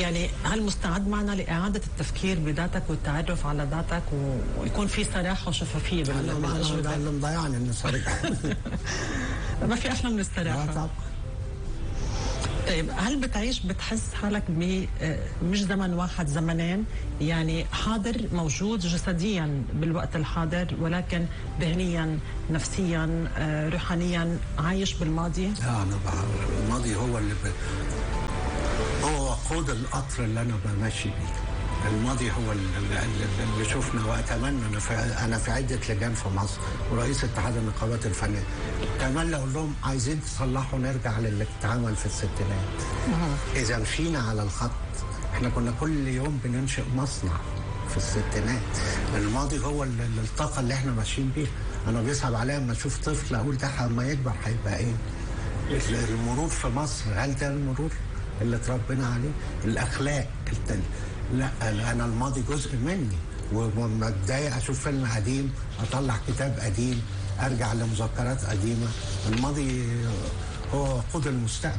يعني هل مستعد معنا لإعادة التفكير بذاتك والتعرف على ذاتك ويكون في صراحة وشفافية بالأجوبة؟ اللي مضيعني إنه صريح ما في أحلى من الصراحة طبعا طيب هل بتعيش بتحس حالك ب مش زمن واحد زمنين يعني حاضر موجود جسديا بالوقت الحاضر ولكن ذهنيا نفسيا روحانيا عايش بالماضي؟ لا انا الماضي هو اللي ب... هو وقود القطر اللي انا ماشي بيه الماضي هو اللي, اللي شفنا واتمنى انا في انا في عده لجان في مصر ورئيس اتحاد النقابات الفنيه اتمنى اقول لهم عايزين تصلحوا نرجع للي اتعمل في الستينات اذا مشينا على الخط احنا كنا كل يوم بننشئ مصنع في الستينات الماضي هو الطاقه اللي احنا ماشيين بيها انا بيصعب عليا لما اشوف طفل اقول ده لما يكبر هيبقى ايه المرور في مصر هل ده المرور اللي اتربينا عليه الاخلاق التانية. لا انا الماضي جزء مني ولما اتضايق اشوف فيلم قديم اطلع كتاب قديم ارجع لمذكرات قديمه الماضي هو وقود المستقبل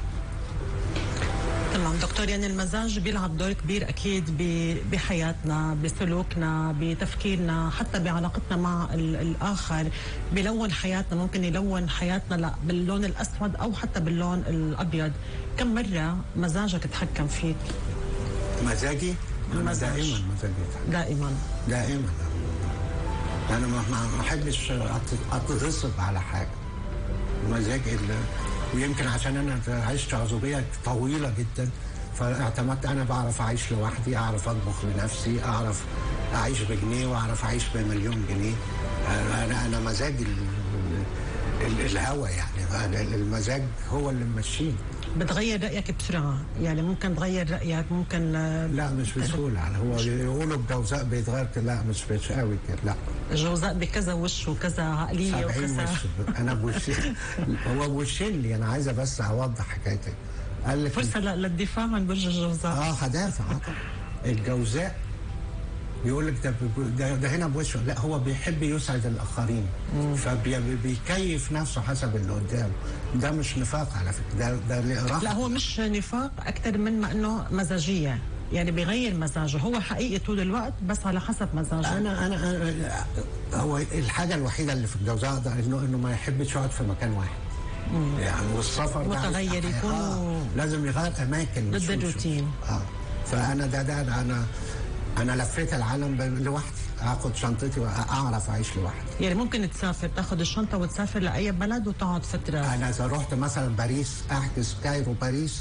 تمام دكتور يعني المزاج بيلعب دور كبير اكيد بحياتنا بسلوكنا بتفكيرنا حتى بعلاقتنا مع الاخر بلون حياتنا ممكن يلون حياتنا لا باللون الاسود او حتى باللون الابيض كم مره مزاجك تحكم فيك مزاجي المزاج. دائما مزاجي دائما دائما انا ما ما احبش اتغصب على حاجه مزاجي ويمكن عشان انا عشت عزوبيه طويله جدا فاعتمدت انا بعرف اعيش لوحدي اعرف اطبخ لنفسي اعرف اعيش بجنيه واعرف اعيش بمليون جنيه انا انا مزاجي الهوى يعني المزاج هو اللي ممشيني بتغير رايك بسرعه يعني ممكن تغير رايك ممكن لا مش بسهوله يعني هو يقولوا الجوزاء بيتغير لا مش مش قوي كده لا الجوزاء بكذا وش وكذا عقليه وكذا وش انا بوشين هو بوشين لي انا عايزه بس اوضح حكايتي قال لك فرصه للدفاع عن برج الجوزاء اه هدافع الجوزاء يقول لك ده, ده, ده هنا بوشه لا هو بيحب يسعد الاخرين فبيكيف نفسه حسب اللي قدامه ده مش نفاق على فكره ده ده لا هو مش نفاق اكثر من ما انه مزاجيه يعني بيغير مزاجه هو حقيقي طول الوقت بس على حسب مزاجه انا انا, أنا هو الحاجه الوحيده اللي في الجوزاء ده انه انه ما يحبش يقعد في مكان واحد مم. يعني والسفر متغير يكون آه لازم يغير اماكن ضد الروتين اه فانا ده ده انا انا لفيت العالم لوحدي اخد شنطتي واعرف اعيش لوحدي يعني ممكن تسافر تاخد الشنطه وتسافر لاي بلد وتقعد فتره انا اذا رحت مثلا باريس احجز كايرو باريس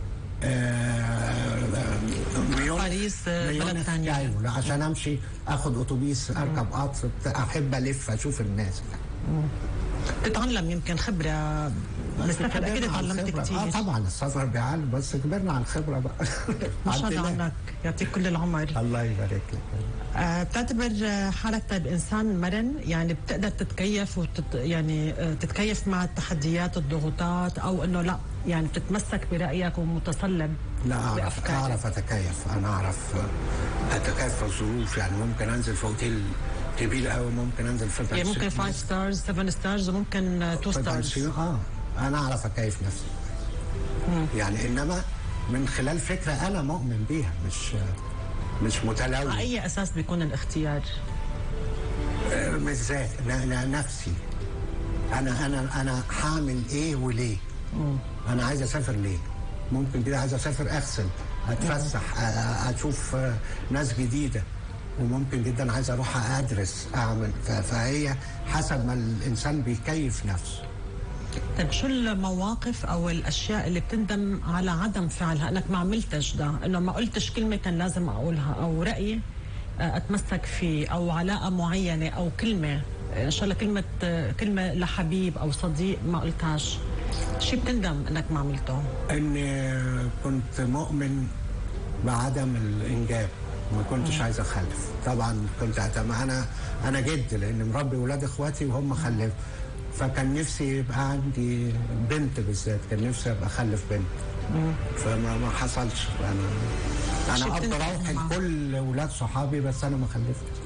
مليون باريس بلد ثاني كايرو عشان امشي اخد اتوبيس اركب قطر احب الف اشوف الناس تتعلم يمكن خبره بس اكيد اتعلمت كثير اه طبعا السفر بيعلم بس كبرنا على الخبره بقى ما شاء الله عنك يعطيك كل العمر الله يبارك لك آه بتعتبر حالك طيب انسان مرن يعني بتقدر تتكيف وتت يعني تتكيف مع التحديات الضغوطات او انه لا يعني بتتمسك برايك ومتصلب لا أعرف, اعرف اتكيف انا اعرف اتكيف في الظروف يعني ممكن انزل في اوتيل كبير قوي ممكن انزل في يعني ممكن 5 ستارز 7 ستارز وممكن 2 ستارز اه انا اعرف اكيف نفسي مم. يعني انما من خلال فكره انا مؤمن بيها مش مش متلون على اي اساس بيكون الاختيار؟ مش ذات نفسي انا انا انا هعمل ايه وليه؟ مم. انا عايز اسافر ليه؟ ممكن كده عايز اسافر اغسل اتفسح اشوف ناس جديده وممكن جدا عايز اروح ادرس اعمل فهي حسب ما الانسان بيكيف نفسه طيب شو المواقف او الاشياء اللي بتندم على عدم فعلها انك ما عملتش ده انه ما قلتش كلمه كان لازم اقولها او راي اتمسك فيه او علاقه معينه او كلمه ان شاء الله كلمه كلمه لحبيب او صديق ما قلتهاش شيء بتندم انك ما عملته اني كنت مؤمن بعدم الانجاب ما كنتش عايز اخلف طبعا كنت انا انا جد لان مربي ولاد اخواتي وهم خلفوا فكان نفسي يبقى عندي بنت بالذات كان نفسي ابقى اخلف بنت فما ما حصلش انا انا اب روحي لكل ولاد صحابي بس انا ما خلفتش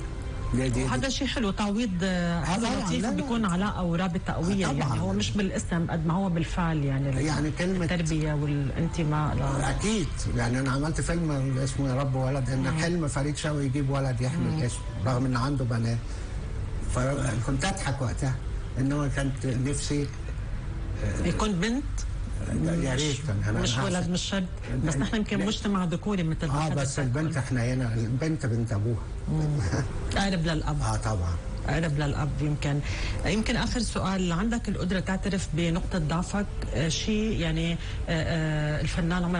دي دي وهذا شيء حلو تعويض آه، حلو طبعاً، لطيف لا، لا. بيكون علاقه ورابطه قويه طبعاً. يعني هو مش بالاسم قد ما هو بالفعل يعني يعني كلمة- التربيه والانتماء ل... اكيد يعني انا عملت فيلم اسمه يا رب ولد ان حلم فريد شوقي يجيب ولد يحمل اسمه رغم ان عنده بنات فكنت اضحك وقتها انما كانت نفسي يكون بنت يا ريت انا مش أنا ولد أحسن. مش شرط بس نحن يمكن لا. مجتمع ذكوري مثل ما اه حضرتك بس البنت قلت. احنا هنا البنت بنت ابوها قارب للاب اه طبعا قرب للاب يمكن يمكن اخر سؤال عندك القدره تعترف بنقطه ضعفك آه، شيء يعني آه، آه، الفنان عمر